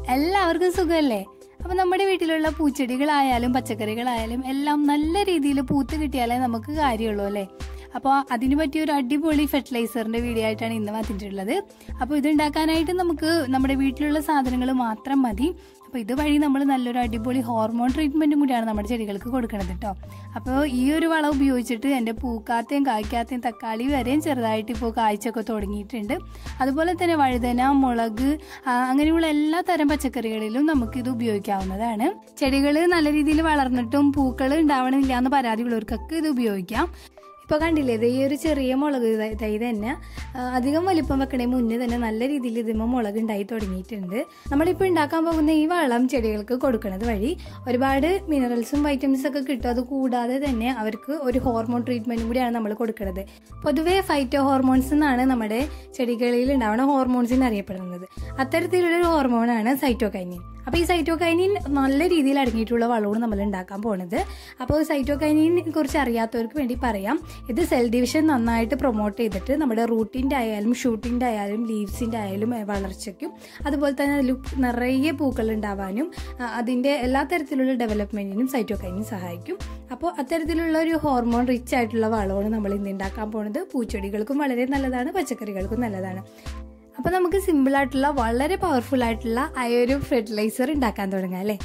എല്ലാവർക്കും സുഖമല്ലേ അപ്പൊ നമ്മുടെ വീട്ടിലുള്ള പൂച്ചെടികളായാലും പച്ചക്കറികളായാലും എല്ലാം നല്ല രീതിയിൽ പൂത്ത് കിട്ടിയാലേ നമുക്ക് കാര്യമുള്ളൂ അല്ലേ അപ്പോൾ അതിന് പറ്റിയ ഒരു അടിപൊളി ഫെർട്ടിലൈസറിന്റെ വീഡിയോ ആയിട്ടാണ് ഇന്ന് വന്നിട്ടുള്ളത് അപ്പോൾ ഇത് ഉണ്ടാക്കാനായിട്ട് നമുക്ക് നമ്മുടെ വീട്ടിലുള്ള സാധനങ്ങൾ മാത്രം മതി അപ്പോൾ ഇതുവഴി നമ്മൾ നല്ലൊരു അടിപൊളി ഹോർമോൺ ട്രീറ്റ്മെന്റും കൂടിയാണ് നമ്മുടെ ചെടികൾക്ക് കൊടുക്കുന്നത് കേട്ടോ അപ്പോൾ ഈ ഒരു വളം ഉപയോഗിച്ചിട്ട് എൻ്റെ പൂക്കാത്തയും കായ്ക്കാത്തയും തക്കാളി വരെയും ചെറുതായിട്ട് ഇപ്പോൾ കായ്ച്ചൊക്കെ തുടങ്ങിയിട്ടുണ്ട് അതുപോലെ തന്നെ വഴുതന മുളക് ആ, അങ്ങനെയുള്ള എല്ലാ തരം പച്ചക്കറികളിലും നമുക്കിത് ഉപയോഗിക്കാവുന്നതാണ് ചെടികൾ നല്ല രീതിയിൽ വളർന്നിട്ടും പൂക്കൾ ഉണ്ടാവണില്ല എന്ന് പരാതിയുള്ളവർക്കൊക്കെ ഇത് ഉപയോഗിക്കാം ഇപ്പോൾ കണ്ടില്ലേ ഇത് ഈ ഒരു ചെറിയ മുളക് തൈ- തൈ തന്നെ ആ, അധികം വലിപ്പം വെക്കണേ മുന്നേ തന്നെ നല്ല രീതിയിൽ ഇതിന്മേൽ മുളക് ഉണ്ടായി തുടങ്ങിയിട്ടുണ്ട് നമ്മളിപ്പോൾ ഉണ്ടാക്കാൻ പോകുന്ന ഈ വളം ചെടികൾക്ക് കൊടുക്കുന്നത് വഴി ഒരുപാട് മിനറൽസും വൈറ്റമിൻസും ഒക്കെ കിട്ടും അത് കൂടാതെ തന്നെ അവർക്ക് ഒരു ഹോർമോൺ ട്രീറ്റ്മെന്റും കൂടിയാണ് നമ്മൾ കൊടുക്കുന്നത് പൊതുവേ ഫൈറ്റോ ഹോർമോൺസ് എന്നാണ് നമ്മുടെ ചെടികളിൽ ഉണ്ടാവുന്ന ഹോർമോൺസിന് അറിയപ്പെടുന്നത് അത്തരത്തിലുള്ള ഒരു ഹോർമോണാണ് സൈറ്റോകൈനിൻ അപ്പോൾ ഈ സൈറ്റോകൈനിൻ നല്ല രീതിയിൽ അടങ്ങിയിട്ടുള്ള വളമാണ് നമ്മൾ ഉണ്ടാക്കാൻ പോണത് അപ്പോൾ സൈറ്റോകൈനിനെ കുറിച്ച് അറിയാത്തവർക്ക് വേണ്ടി പറയാം ഇത് സെൽ ഡിവിഷൻ നന്നായിട്ട് പ്രൊമോട്ട് ചെയ്തിട്ട് നമ്മുടെ റൂട്ടിൻ്റെ ആയാലും ഷൂട്ടിൻ്റെ ആയാലും ലീവ്സിൻ്റെ ആയാലും ഏ, വളർച്ചയ്ക്കും അതുപോലെ തന്നെ അതിൽ നിറയെ പൂക്കൾ ഉണ്ടാവാനും ആ, അതിൻ്റെ എല്ലാ തരത്തിലുള്ള ഡെവലപ്മെൻറ്റിനും സൈറ്റോകൈനിൻ സഹായിക്കും അപ്പോൾ അത്തരത്തിലുള്ള ഒരു ഹോർമോൺ റിച്ച് ആയിട്ടുള്ള വളമാണ് നമ്മൾ ഇന്ന് ഉണ്ടാക്കാൻ പോണത് പൂച്ചെടികൾക്കും വളരെ നല്ലതാണ് പച്ചക്കറികൾക്കും നല്ലതാണ് അപ്പോൾ നമുക്ക് സിമ്പിൾ ആയിട്ടുള്ള വളരെ പവർഫുൾ ആയിട്ടുള്ള ആ ഒരു ഫെർട്ടിലൈസർ ഉണ്ടാക്കാൻ തുടങ്ങാം അല്ലേ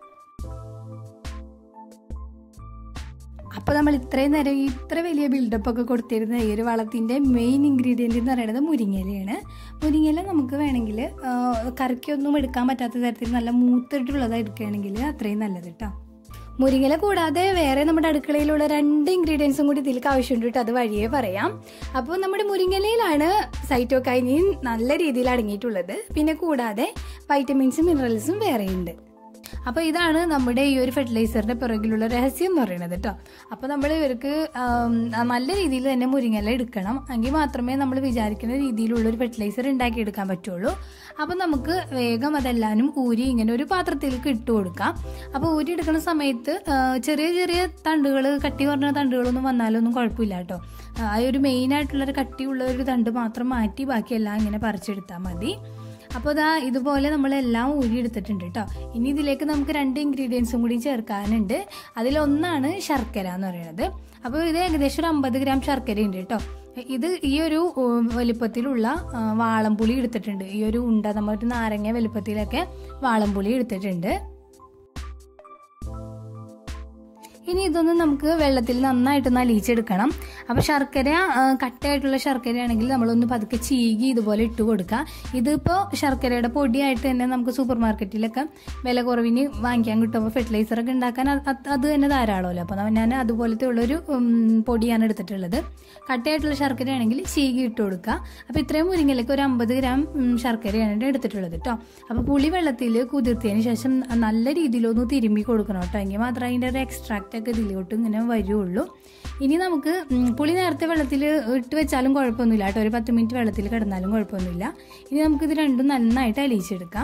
അപ്പോൾ നമ്മൾ ഇത്രയും നേരം ഇത്ര വലിയ ബിൽഡപ്പ് ഒക്കെ കൊടുത്തിരുന്ന ഈ ഒരു വളത്തിൻ്റെ മെയിൻ ഇൻഗ്രീഡിയൻ്റ് എന്ന് പറയുന്നത് മുരിങ്ങയിലയാണ് മുരിങ്ങയില നമുക്ക് വേണമെങ്കിൽ കറിക്കൊന്നും എടുക്കാൻ പറ്റാത്ത തരത്തിൽ നല്ല മൂത്തിട്ടുള്ളത് എടുക്കുകയാണെങ്കിൽ അത്രയും നല്ലത് കേട്ടോ മുരിങ്ങയില കൂടാതെ വേറെ നമ്മുടെ അടുക്കളയിലുള്ള രണ്ട് ഇൻഗ്രീഡിയൻസും കൂടി ഇതിലേക്ക് ആവശ്യമുണ്ട് കേട്ടോ അത് വഴിയേ പറയാം അപ്പോൾ നമ്മുടെ മുരിങ്ങയിലയിലാണ് സൈറ്റോകൈനിൻ നല്ല രീതിയിൽ അടങ്ങിയിട്ടുള്ളത് പിന്നെ കൂടാതെ വൈറ്റമിൻസും മിനറൽസും വേറെയുണ്ട് അപ്പോൾ ഇതാണ് നമ്മുടെ ഈ ഒരു ഫെർട്ടിലൈസറിന്റെ പിറകിലുള്ള രഹസ്യം എന്ന് പറയുന്നത് കേട്ടോ അപ്പോൾ നമ്മൾ ഇവർക്ക് ആം, നല്ല രീതിയിൽ തന്നെ മുരിങ്ങയില എടുക്കണം എങ്കിൽ മാത്രമേ നമ്മൾ വിചാരിക്കുന്ന രീതിയിലുള്ള ഒരു ഫെർട്ടിലൈസർ ഉണ്ടാക്കിയെടുക്കാൻ പറ്റുള്ളൂ അപ്പോൾ നമുക്ക് വേഗം അതെല്ലാനും ഊരി ഇങ്ങനെ ഒരു പാത്രത്തിലേക്ക് ഇട്ട് കൊടുക്കാം അപ്പോൾ ഊരി എടുക്കുന്ന സമയത്ത് ആ, ചെറിയ ചെറിയ തണ്ടുകൾ കട്ടി കുറഞ്ഞ തണ്ടുകളൊന്നും വന്നാലൊന്നും കുഴപ്പമില്ല കേട്ടോ ആ ഒരു മെയിൻ ആയിട്ടുള്ള ഒരു കട്ടിയുള്ള ഒരു തണ്ട് മാത്രം മാറ്റി ബാക്കിയെല്ലാം ഇങ്ങനെ പറിച്ചെടുത്താൽ മതി അപ്പോൾ ഇതാ ഇതുപോലെ നമ്മളെല്ലാം ഊരി എടുത്തിട്ടുണ്ട് കേട്ടോ ഇനി ഇതിലേക്ക് നമുക്ക് രണ്ട് ഇൻഗ്രീഡിയൻസും കൂടി ചേർക്കാനുണ്ട് അതിലൊന്നാണ് ശർക്കര എന്ന് പറയുന്നത് അപ്പോൾ ഇത് ഏകദേശം ഒരു അമ്പത് ഗ്രാം ശർക്കര ഉണ്ട് കേട്ടോ ഇത് ഈ ഒരു ഉം, വലിപ്പത്തിലുള്ള ആ, വാളംപുളി എടുത്തിട്ടുണ്ട് ഈ ഒരു ഉണ്ട നമ്മൾ ഒരു നാരങ്ങ വലിപ്പത്തിലൊക്കെ വാളംപുളി എടുത്തിട്ടുണ്ട് ഇനി ഇതൊന്ന് നമുക്ക് വെള്ളത്തിൽ നന്നായിട്ടൊന്ന് അലിയിച്ചെടുക്കണം അപ്പോൾ ശർക്കര ആ, കട്ടയായിട്ടുള്ള ശർക്കരയാണെങ്കിൽ നമ്മളൊന്ന് പതുക്കെ ചീകി ഇതുപോലെ ഇട്ട് കൊടുക്കുക ഇതിപ്പോൾ ശർക്കരയുടെ പൊടിയായിട്ട് തന്നെ നമുക്ക് സൂപ്പർ മാർക്കറ്റിലൊക്കെ വില കുറവിന് വാങ്ങിക്കാൻ കിട്ടും അപ്പോൾ ഫെർട്ടിലൈസറൊക്കെ ഉണ്ടാക്കാൻ അത് അത് അത് തന്നെ ധാരാളമല്ലോ അപ്പോൾ ഞാൻ അതുപോലത്തെ ഉള്ളൊരു ഉം, പൊടിയാണ് എടുത്തിട്ടുള്ളത് കട്ടയായിട്ടുള്ള ശർക്കരയാണെങ്കിൽ ചീകി ഇട്ട് കൊടുക്കുക അപ്പോൾ ഇത്രയും മുരിങ്ങയിലേക്ക് ഒരു അമ്പത് ഗ്രാം ഉം, ശർക്കരയാണ് എടുത്തിട്ടുള്ളത് കേട്ടോ അപ്പോൾ പുളി വെള്ളത്തിൽ കുതിർത്തിയതിന് ശേഷം നല്ല രീതിയിലൊന്ന് തിരുമ്മി കൊടുക്കണം കേട്ടോ എങ്കിൽ മാത്രമേ അതിൻ്റെ ഒരു എക്സ്ട്രാക്റ്റ് ഒക്കെ ഇതിലോട്ട് ഇങ്ങനെ വരുള്ളൂ ഇനി നമുക്ക് ഉം, പുളി നേരത്തെ വെള്ളത്തിൽ ഇട്ട് വെച്ചാലും കുഴപ്പമൊന്നുമില്ല കേട്ടോ ഒരു പത്ത് മിനിറ്റ് വെള്ളത്തിൽ കിടന്നാലും കുഴപ്പമൊന്നുമില്ല ഇനി നമുക്കിത് രണ്ടും നന്നായിട്ട് അലിയിച്ചെടുക്കാം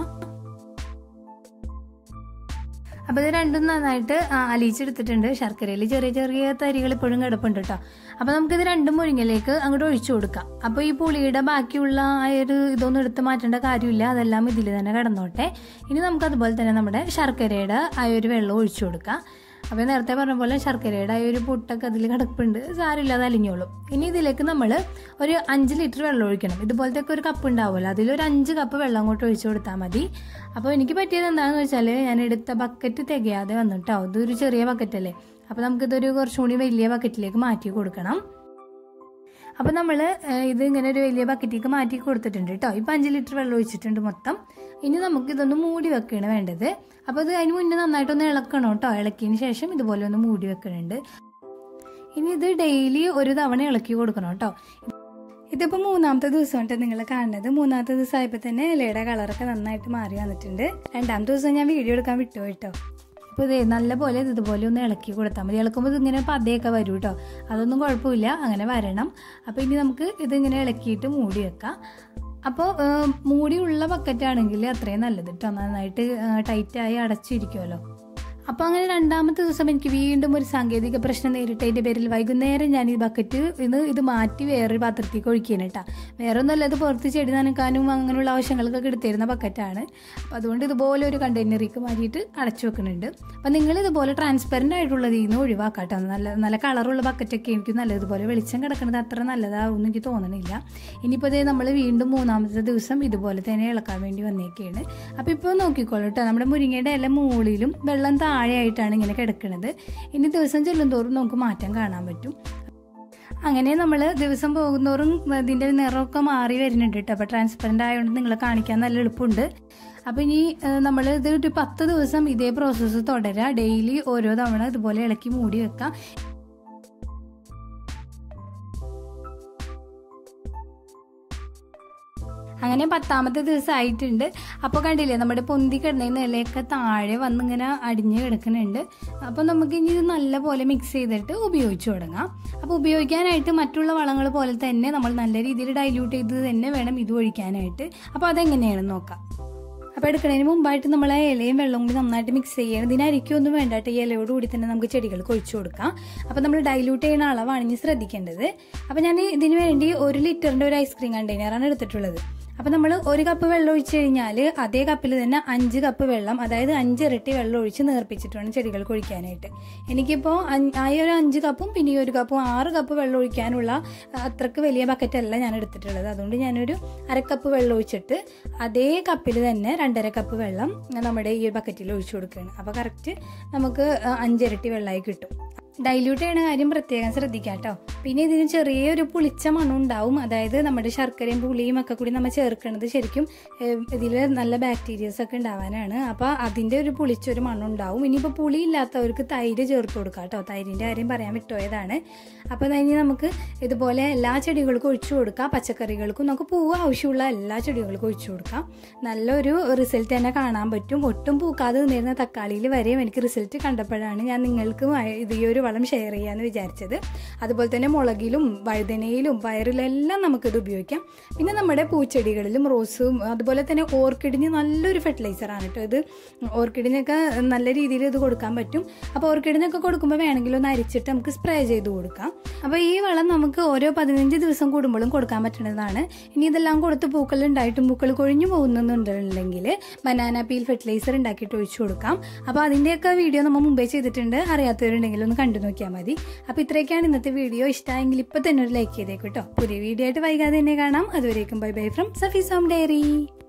അപ്പോൾ ഇത് രണ്ടും നന്നായിട്ട് ആ, അലിയിച്ചെടുത്തിട്ടുണ്ട് ശർക്കരയിൽ ചെറിയ ചെറിയ തരികൾ ഇപ്പോഴും കിടപ്പുണ്ട് കേട്ടോ അപ്പോൾ നമുക്കിത് രണ്ടും മുരിങ്ങയിലേക്ക് അങ്ങോട്ട് ഒഴിച്ചു കൊടുക്കാം അപ്പോൾ ഈ പുളിയുടെ ബാക്കിയുള്ള ആ ഒരു ഇതൊന്നും എടുത്ത് മാറ്റേണ്ട കാര്യമില്ല അതെല്ലാം ഇതിൽ തന്നെ കിടന്നോട്ടെ ഇനി നമുക്ക് അതുപോലെ തന്നെ നമ്മുടെ ശർക്കരയുടെ ആ ഒരു വെള്ളം ഒഴിച്ചു കൊടുക്കാം അപ്പോൾ നേരത്തെ പറഞ്ഞ പോലെ ശർക്കരയുടെ ആ ഒരു പൊട്ടൊക്കെ അതിൽ കിടപ്പുണ്ട് സാരമില്ലാതെ അലിഞ്ഞോളും ഇനി ഇതിലേക്ക് നമ്മൾ ഒരു അഞ്ച് ലിറ്റർ വെള്ളം ഒഴിക്കണം ഇതുപോലത്തെ ഒക്കെ ഒരു കപ്പ് ഉണ്ടാവുമല്ലോ അതിലൊരു അഞ്ച് കപ്പ് വെള്ളം അങ്ങോട്ട് ഒഴിച്ചു കൊടുത്താൽ മതി അപ്പോൾ എനിക്ക് പറ്റിയത് എന്താണെന്ന് വെച്ചാൽ ഞാൻ എടുത്ത ബക്കറ്റ് തികയാതെ വന്നിട്ടോ ഇതൊരു ചെറിയ ബക്കറ്റല്ലേ അപ്പോൾ നമുക്കിതൊരു കുറച്ചും കൂടി വലിയ ബക്കറ്റിലേക്ക് മാറ്റി കൊടുക്കണം അപ്പോൾ നമ്മൾ ഇത് ഇങ്ങനെ ഒരു വലിയ ബക്കറ്റിലേക്ക് മാറ്റി കൊടുത്തിട്ടുണ്ട് കേട്ടോ ഇപ്പം അഞ്ച് ലിറ്റർ വെള്ളം ഒഴിച്ചിട്ടുണ്ട് മൊത്തം ഇനി നമുക്ക് ഇതൊന്ന് മൂടി വെക്കുകയാണ് വേണ്ടത് അപ്പോൾ ഇത് അതിന് മുന്നേ നന്നായിട്ടൊന്ന് ഇളക്കണം കേട്ടോ ഇളക്കിയതിന് ശേഷം ഇതുപോലെ ഒന്ന് മൂടി വെക്കുന്നുണ്ട് ഇനി ഇത് ഡെയിലി ഒരു തവണ ഇളക്കി കൊടുക്കണം കേട്ടോ ഇതിപ്പോൾ മൂന്നാമത്തെ ദിവസമായിട്ട് നിങ്ങൾ കാണുന്നത് മൂന്നാമത്തെ ദിവസമായപ്പോൾ തന്നെ ഇലയുടെ കളറൊക്കെ നന്നായിട്ട് മാറി വന്നിട്ടുണ്ട് രണ്ടാമത്തെ ദിവസം ഞാൻ വീഡിയോ എടുക്കാൻ വിട്ടു കേട്ടോ അപ്പോൾ ഇതേ നല്ല പോലെ ഇത് ഇതുപോലെ ഒന്ന് ഇളക്കി കൊടുത്താൽ മതി ഇളക്കുമ്പോൾ ഇതിങ്ങനെ പതയൊക്കെ വരും കേട്ടോ അതൊന്നും കുഴപ്പമില്ല അങ്ങനെ വരണം അപ്പോൾ ഇനി നമുക്ക് ഇതിങ്ങനെ ഇളക്കിയിട്ട് മൂടി വെക്കാം അപ്പോൾ മൂടിയുള്ള ബക്കറ്റ് ആണെങ്കിൽ അത്രയും നല്ലത് കേട്ടോ നന്നായിട്ട് ടൈറ്റായി അടച്ചിരിക്കുമല്ലോ അപ്പോൾ അങ്ങനെ രണ്ടാമത്തെ ദിവസം എനിക്ക് വീണ്ടും ഒരു സാങ്കേതിക പ്രശ്നം നേരിട്ടതിൻ്റെ പേരിൽ വൈകുന്നേരം ഞാൻ ഈ ബക്കറ്റ് ഇത് ഇത് മാറ്റി വേറൊരു പാത്രത്തേക്ക് ഒഴിക്കാൻ കേട്ടോ വേറെ ഒന്നുമല്ല ഇത് പുറത്ത് ചെടി നനക്കാനും അങ്ങനെയുള്ള ആവശ്യങ്ങൾക്കൊക്കെ എടുത്തിരുന്ന ബക്കറ്റാണ് അപ്പോൾ അതുകൊണ്ട് ഇതുപോലെ ഒരു കണ്ടെയ്നറിലേക്ക് മാറ്റിയിട്ട് അടച്ചു വെക്കുന്നുണ്ട് അപ്പോൾ നിങ്ങൾ ഇതുപോലെ ട്രാൻസ്പെറൻ്റ് ആയിട്ടുള്ളത് നിന്ന് ഒഴിവാക്കാട്ടോ നല്ല നല്ല കളറുള്ള ബക്കറ്റൊക്കെ എനിക്ക് നല്ലതുപോലെ വെളിച്ചം കിടക്കുന്നത് അത്ര നല്ലതാവും എനിക്ക് തോന്നണില്ല ഇനിയിപ്പോൾ ഇതേ നമ്മൾ വീണ്ടും മൂന്നാമത്തെ ദിവസം ഇതുപോലെ തന്നെ ഇളക്കാൻ വേണ്ടി വന്നേക്കാണ് അപ്പോൾ ഇപ്പോൾ നോക്കിക്കോളൂ കേട്ടോ നമ്മുടെ മുരിങ്ങയുടെ ഇല മുകളിലും വെള്ളം താഴെയായിട്ടാണ് ഇങ്ങനെ കിടക്കുന്നത് ഇനി ദിവസം ചെല്ലുന്തോറും നമുക്ക് മാറ്റം കാണാൻ പറ്റും അങ്ങനെ നമ്മൾ ദിവസം പോകുന്നോറും ഇതിൻ്റെ നിറമൊക്കെ മാറി വരുന്നുണ്ട് കേട്ടോ അപ്പോൾ ട്രാൻസ്പെറൻ്റ് ആയതുകൊണ്ട് നിങ്ങളെ കാണിക്കാൻ നല്ല എളുപ്പമുണ്ട് അപ്പോൾ ഇനി നമ്മൾ ഇത് ഒരു പത്ത് ദിവസം ഇതേ പ്രോസസ്സ് തുടരുക ഡെയിലി ഓരോ തവണ ഇതുപോലെ ഇളക്കി മൂടി വെക്കാം അങ്ങനെ പത്താമത്തെ ദിവസം ആയിട്ടുണ്ട് അപ്പോൾ കണ്ടില്ലേ നമ്മുടെ പൊന്തി കിടന്ന ഇലയൊക്കെ താഴെ വന്നിങ്ങനെ അടിഞ്ഞ് കിടക്കുന്നുണ്ട് അപ്പോൾ നമുക്ക് ഇനി ഇത് നല്ലപോലെ മിക്സ് ചെയ്തിട്ട് ഉപയോഗിച്ച് തുടങ്ങാം അപ്പോൾ ഉപയോഗിക്കാനായിട്ട് മറ്റുള്ള വളങ്ങൾ പോലെ തന്നെ നമ്മൾ നല്ല രീതിയിൽ ഡൈല്യൂട്ട് ചെയ്ത് തന്നെ വേണം ഇത് ഒഴിക്കാനായിട്ട് അപ്പോൾ അതെങ്ങനെയാണെന്ന് നോക്കാം അപ്പോൾ എടുക്കുന്നതിന് മുമ്പായിട്ട് നമ്മൾ ആ ഇലയും വെള്ളവും കൂടി നന്നായിട്ട് മിക്സ് ചെയ്യണം ഇതിന് അരിക്കൊന്നും വേണ്ടായിട്ട് ഈ ഇലയോട് കൂടി തന്നെ നമുക്ക് ചെടികൾക്ക് ഒഴിച്ചു കൊടുക്കാം അപ്പോൾ നമ്മൾ ഡൈല്യൂട്ട് ചെയ്യുന്ന അളവാണ് ഇനി ശ്രദ്ധിക്കേണ്ടത് അപ്പോൾ ഞാൻ ഇതിന് വേണ്ടി ഒരു ലിറ്ററിൻ്റെ ഒരു ഐസ്ക്രീം കണ്ടെയ്നറാണ് എടുത്തിട്ടുള്ളത് അപ്പോൾ നമ്മൾ ഒരു കപ്പ് വെള്ളം ഒഴിച്ച് കഴിഞ്ഞാൽ അതേ കപ്പിൽ തന്നെ അഞ്ച് കപ്പ് വെള്ളം അതായത് അഞ്ച് ഇരട്ടി വെള്ളം ഒഴിച്ച് നേർപ്പിച്ചിട്ട് വേണം ചെടികൾക്ക് ഒഴിക്കാനായിട്ട് എനിക്കിപ്പോൾ ആ ഒരു അഞ്ച് കപ്പും പിന്നെ ഈ ഒരു കപ്പും ആറ് കപ്പ് വെള്ളം ഒഴിക്കാനുള്ള അത്രക്ക് വലിയ ബക്കറ്റല്ല ഞാൻ എടുത്തിട്ടുള്ളത് അതുകൊണ്ട് ഞാനൊരു അരക്കപ്പ് വെള്ളം ഒഴിച്ചിട്ട് അതേ കപ്പിൽ തന്നെ രണ്ടര കപ്പ് വെള്ളം നമ്മുടെ ഈ ബക്കറ്റിൽ ഒഴിച്ചു കൊടുക്കുകയാണ് അപ്പോൾ കറക്റ്റ് നമുക്ക് അഞ്ചിരട്ടി വെള്ളമായി കിട്ടും ഡൈല്യൂട്ട് ചെയ്യണ കാര്യം പ്രത്യേകം ശ്രദ്ധിക്കാം കേട്ടോ പിന്നെ ഇതിന് ചെറിയൊരു പുളിച്ച മണം ഉണ്ടാവും അതായത് നമ്മുടെ ശർക്കരയും പുളിയും ഒക്കെ കൂടി നമ്മൾ ചേർക്കുന്നത് ശരിക്കും ഇതിൽ നല്ല ബാക്ടീരിയസ് ഒക്കെ ഉണ്ടാവാനാണ് അപ്പോൾ അതിൻ്റെ ഒരു പുളിച്ചൊരു മണം ഉണ്ടാവും ഇനിയിപ്പോൾ പുളി ഇല്ലാത്തവർക്ക് തൈര് ചേർത്ത് കൊടുക്കാം കേട്ടോ തൈരിൻ്റെ കാര്യം പറയാൻ വിട്ടുപോയതാണ് അപ്പോൾ ഇനി നമുക്ക് ഇതുപോലെ എല്ലാ ചെടികൾക്കും ഒഴിച്ചു കൊടുക്കാം പച്ചക്കറികൾക്കും നമുക്ക് പൂവ് ആവശ്യമുള്ള എല്ലാ ചെടികൾക്കും ഒഴിച്ചു കൊടുക്കാം നല്ലൊരു റിസൾട്ട് തന്നെ കാണാൻ പറ്റും ഒട്ടും പൂക്കാതെ നിന്നിരുന്ന തക്കാളിയിൽ വരെയും എനിക്ക് റിസൾട്ട് കണ്ടപ്പോഴാണ് ഞാൻ നിങ്ങൾക്ക് ഇത് ഈ ഒരു വളം ഷെയർ ചെയ്യാമെന്ന് വിചാരിച്ചത് അതുപോലെ തന്നെ മുളകിലും വഴുതനയിലും പയറിലെല്ലാം നമുക്കിത് ഉപയോഗിക്കാം പിന്നെ നമ്മുടെ പൂച്ചെടികളിലും റോസും അതുപോലെ തന്നെ ഓർക്കിഡിന് നല്ലൊരു ഫെർട്ടിലൈസറാണ് കേട്ടോ ഇത് ഓർക്കിഡിനൊക്കെ നല്ല രീതിയിൽ ഇത് കൊടുക്കാൻ പറ്റും അപ്പോൾ ഓർക്കിഡിനൊക്കെ കൊടുക്കുമ്പോൾ വേണമെങ്കിൽ ഒന്ന് അരിച്ചിട്ട് നമുക്ക് സ്പ്രേ ചെയ്ത് കൊടുക്കാം അപ്പോൾ ഈ വളം നമുക്ക് ഓരോ പതിനഞ്ച് ദിവസം കൂടുമ്പോഴും കൊടുക്കാൻ പറ്റുന്നതാണ് ഇനി ഇതെല്ലാം കൊടുത്ത് പൂക്കൾ ഉണ്ടായിട്ടും പൂക്കൾ കൊഴിഞ്ഞു പോകുന്നുണ്ടെങ്കിൽ ബനാന പീൽ ഫെർട്ടിലൈസർ ഉണ്ടാക്കിയിട്ട് ഒഴിച്ചു കൊടുക്കാം അപ്പോൾ അതിൻ്റെയൊക്കെ വീഡിയോ നമ്മൾ മുമ്പേ ചെയ്തിട്ടുണ്ട് അറിയാത്തവരുണ്ടെങ്കിൽ ഒന്ന് കണ്ടു നോക്കിയാൽ മതി അപ്പോൾ ഇത്രയൊക്കെയാണ് ഇന്നത്തെ വീഡിയോ ഇഷ്ടമായെങ്കിൽ ഇപ്പോൾ തന്നെ ഒരു ലൈക്ക് ചെയ്തേക്കും കേട്ടോ പുതിയ വീഡിയോ ആയിട്ട് വൈകാതെ തന്നെ കാണാം അതുവരേക്കും bye bye from Safees home diary